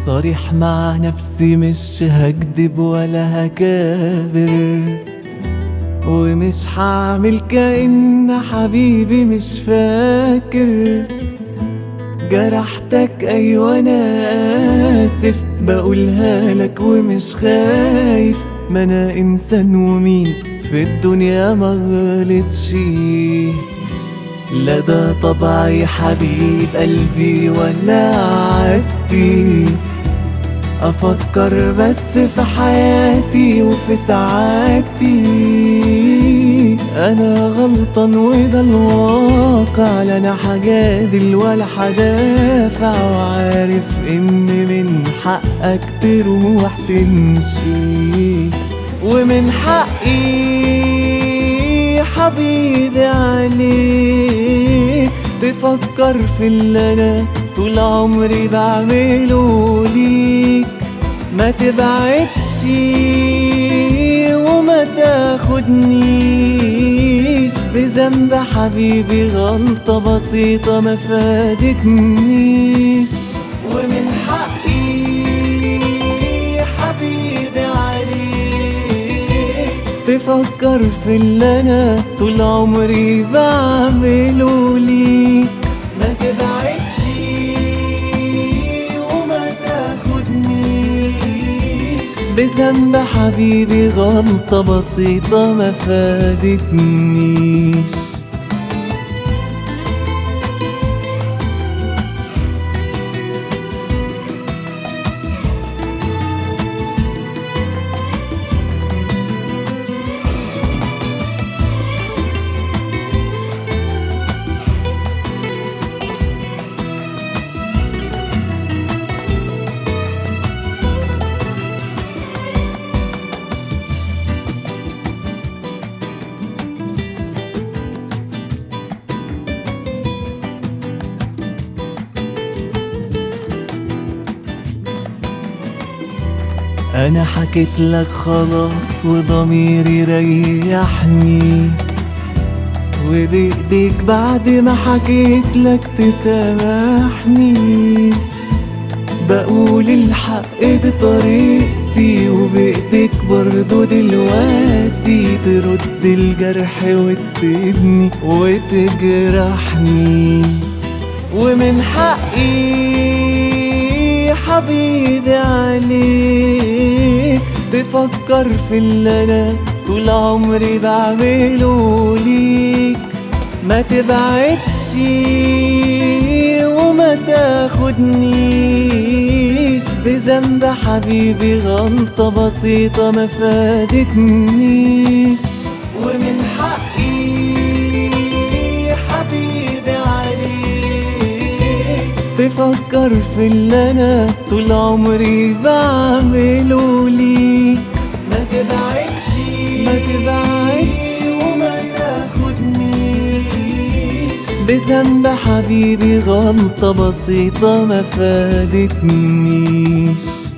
صريح مع نفسي مش هكدب ولا هكابر ومش هعمل كأن حبيبي مش فاكر جرحتك ايوه انا اسف بقولها لك ومش خايف ما انا انسان ومين في الدنيا ما غلطش لا ده طبعي حبيب قلبي ولا عادتي افكر بس في حياتي وفي سعادتي انا غلطان وده الواقع لا انا حجادل ولا حدافع وعارف ان من حقك تروح تمشي ومن حقي حبيبي عليك تفكر في اللي انا طول عمري بعمله ليك ما تبعدش وما تاخدنيش بذنب حبيبي غلطة بسيطة ما فادتنيش ومن حقي حبيبي عليك تفكر في اللي انا طول عمري بعمله ليك ما تبعدش وما تاخدنيش بذنب حبيبي غلطة بسيطة ما فادتنيش انا حكيت لك خلاص وضميري ريحني وبايديك بعد ما حكيت لك تسامحني بقول الحق دي طريقتي وبايديك برضو دلوقتي ترد الجرح وتسيبني وتجرحني ومن حقي حبيبي عليك تفكر في اللي انا طول عمري بعمله ليك ما تبعدش وما تاخدنيش بذنب حبيبي غلطة بسيطة ما فادتنيش ومن حقي حبيبي عليك تفكر في اللي انا طول عمري بعمله ليك ما تبعدش ما تبعدش وما تاخدنيش بذنب حبيبي غلطة بسيطة ما فادتنيش